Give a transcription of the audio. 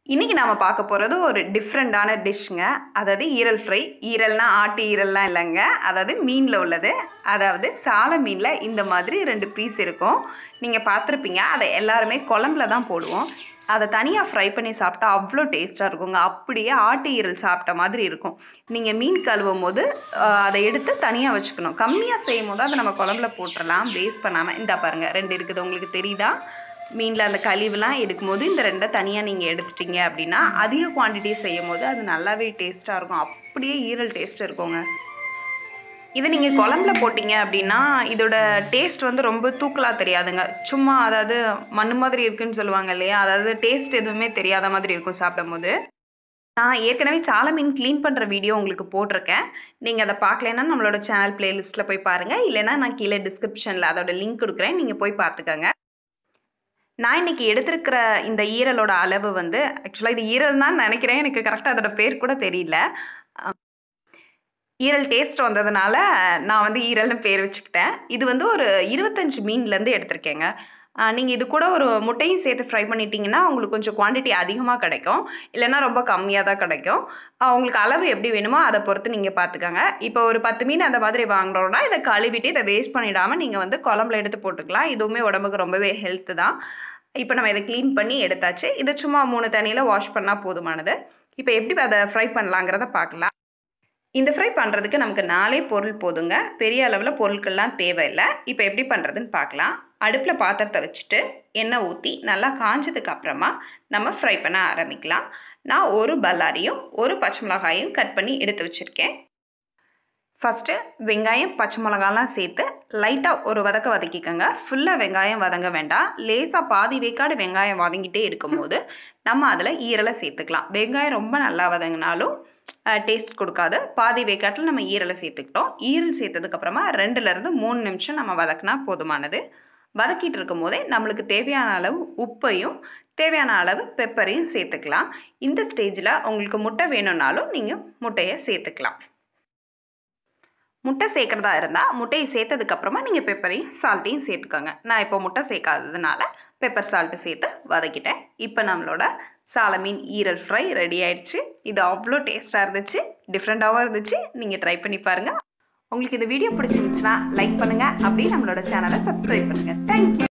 இன்றைக்கி நாம் பார்க்க போகிறது ஒரு டிஃப்ரெண்ட்டான டிஷ்ஷுங்க அதாவது ஈரல் ஃப்ரை ஈரல்னா ஆட்டு ஈரல்லாம் இல்லைங்க அதாவது மீனில் உள்ளது அதாவது சால மீனில் இந்த மாதிரி ரெண்டு பீஸ் இருக்கும் நீங்கள் பார்த்துருப்பீங்க அதை எல்லாருமே குழம்புல தான் போடுவோம் அதை தனியாக ஃப்ரை பண்ணி சாப்பிட்டா அவ்வளோ டேஸ்ட்டாக இருக்குங்க அப்படியே ஆட்டு ஈரல் சாப்பிட்ட மாதிரி இருக்கும் நீங்கள் மீன் கழுவும் போது ஆஹ், அதை எடுத்து தனியாக வச்சுக்கணும் கம்மியாக செய்யும் போது அதை நம்ம குழம்புல போட்டுடலாம் வேஸ்ட் பண்ணாமல் இந்த பாருங்கள் ரெண்டு இருக்குது உங்களுக்கு தெரியுதா மீனில் அந்த கழிவுலாம் எடுக்கும்போது இந்த ரெண்டை தனியாக நீங்கள் எடுத்துட்டீங்க அப்படின்னா அதிக குவான்டிட்டி செய்யும் போது அது நல்லாவே டேஸ்ட்டாக இருக்கும் அப்படியே ஈரல் டேஸ்ட் இருக்குங்க இதை நீங்கள் குழம்புல போட்டீங்க அப்படின்னா இதோட டேஸ்ட் வந்து ரொம்ப தூக்கலாக தெரியாதுங்க சும்மா அதாவது மண் மாதிரி இருக்குன்னு சொல்லுவாங்க இல்லையா அதாவது டேஸ்ட் எதுவுமே தெரியாத மாதிரி இருக்கும் சாப்பிடும்போது நான் ஏற்கனவே சால மீன் க்ளீன் பண்ணுற வீடியோ உங்களுக்கு போட்டிருக்கேன் நீங்கள் அதை பார்க்கலன்னா நம்மளோட சேனல் பிளேலிஸ்ட்டில் போய் பாருங்கள் இல்லைன்னா நான் கீழே டிஸ்கிரிப்ஷனில் அதோட லிங்க் கொடுக்குறேன் நீங்கள் போய் பார்த்துக்கோங்க நான் இன்னைக்கு எடுத்திருக்கிற இந்த ஈரலோட அளவு வந்து ஆக்சுவலாக இது ஈரல் தான் நினைக்கிறேன் எனக்கு கரெக்டாக அதோட பேர் கூட தெரியல அஹ், ஈரல் டேஸ்ட் வந்ததுனால நான் வந்து ஈரல்னு பேர் வச்சுக்கிட்டேன் இது வந்து ஒரு இருபத்தஞ்சு மீன்லேருந்து எடுத்திருக்கேங்க நீங்கள் இது கூட ஒரு முட்டையும் சேர்த்து ஃப்ரை பண்ணிட்டீங்கன்னா உங்களுக்கு கொஞ்சம் குவான்டிட்டி அதிகமாக கிடைக்கும் இல்லைன்னா ரொம்ப கம்மியாக தான் கிடைக்கும் அஹ், உங்களுக்கு அளவு எப்படி வேணுமோ அதை பொறுத்து நீங்கள் பார்த்துக்கோங்க இப்போ ஒரு பத்து மீன் அந்த மாதிரி வாங்குறோன்னா இதை கழுவிட்டு இதை வேஸ்ட் பண்ணிடாமல் நீங்கள் வந்து குழம்புல எடுத்து போட்டுக்கலாம் இதுவுமே உடம்புக்கு ரொம்பவே ஹெல்த்து தான் இப்போ நம்ம இதை க்ளீன் பண்ணி எடுத்தாச்சு இதை சும்மா மூணு தண்ணியில் வாஷ் பண்ணால் போதுமானது இப்போ எப்படி அதை ஃப்ரை பண்ணலாங்கிறத பார்க்கலாம் இந்த ஃப்ரை பண்ணுறதுக்கு நமக்கு நாலே பொருள் போதுங்க பெரிய அளவில் பொருட்கள்லாம் தேவையில்லை இப்போ எப்படி பண்ணுறதுன்னு பார்க்கலாம் அடுப்பில் பாத்திரத்தை வச்சுட்டு எண்ணெய் ஊற்றி நல்லா காஞ்சதுக்கு அப்புறமா நம்ம ஃப்ரை பண்ண ஆரம்பிக்கலாம் நான் ஒரு பல்லாரியும் ஒரு பச்சை மிளகாயும் கட் பண்ணி எடுத்து வச்சுருக்கேன் ஃபஸ்ட்டு வெங்காயம் பச்சை மிளகாலாம் சேர்த்து லைட்டாக ஒரு வதக்க வதக்கிக்கோங்க ஃபுல்லாக வெங்காயம் வதங்க வேண்டாம் லேசாக பாதி வேக்காடு வெங்காயம் வதங்கிட்டே இருக்கும்போது நம்ம அதில் ஈரலை சேர்த்துக்கலாம் வெங்காயம் ரொம்ப நல்லா வதங்கினாலும் டேஸ்ட் கொடுக்காது பாதி வேக்காட்டில் நம்ம ஈரலை சேர்த்துக்கிட்டோம் ஈரல் சேர்த்ததுக்கப்புறமா ரெண்டுலேருந்து மூணு நிமிஷம் நம்ம வதக்கினா போதுமானது வதக்கிட்டு இருக்கும் போதே நம்மளுக்கு தேவையான அளவு உப்பையும் தேவையான அளவு பெப்பரையும் சேர்த்துக்கலாம் இந்த ஸ்டேஜில் உங்களுக்கு முட்டை வேணும்னாலும் நீங்கள் முட்டையை சேர்த்துக்கலாம் முட்டை சேர்க்குறதா இருந்தால் முட்டையை சேர்த்ததுக்கப்புறமா நீங்கள் பெப்பரையும் சால்ட்டையும் சேர்த்துக்கோங்க நான் இப்போ முட்டை சேர்க்காததுனால பெப்பர் சால்ட்டு சேர்த்து வதக்கிட்டேன் இப்போ நம்மளோட சால மீன் ஈரல் ஃப்ரை ரெடி ஆயிடுச்சு இது அவ்வளோ டேஸ்ட்டாக இருந்துச்சு டிஃப்ரெண்ட்டாகவும் இருந்துச்சு நீங்கள் ட்ரை பண்ணி பாருங்கள் உங்களுக்கு இந்த வீடியோ பிடிச்சிருந்துச்சுன்னா லைக் பண்ணுங்கள் அப்படியே நம்மளோட சேனலை சப்ஸ்கிரைப் பண்ணுங்கள் தேங்க்யூ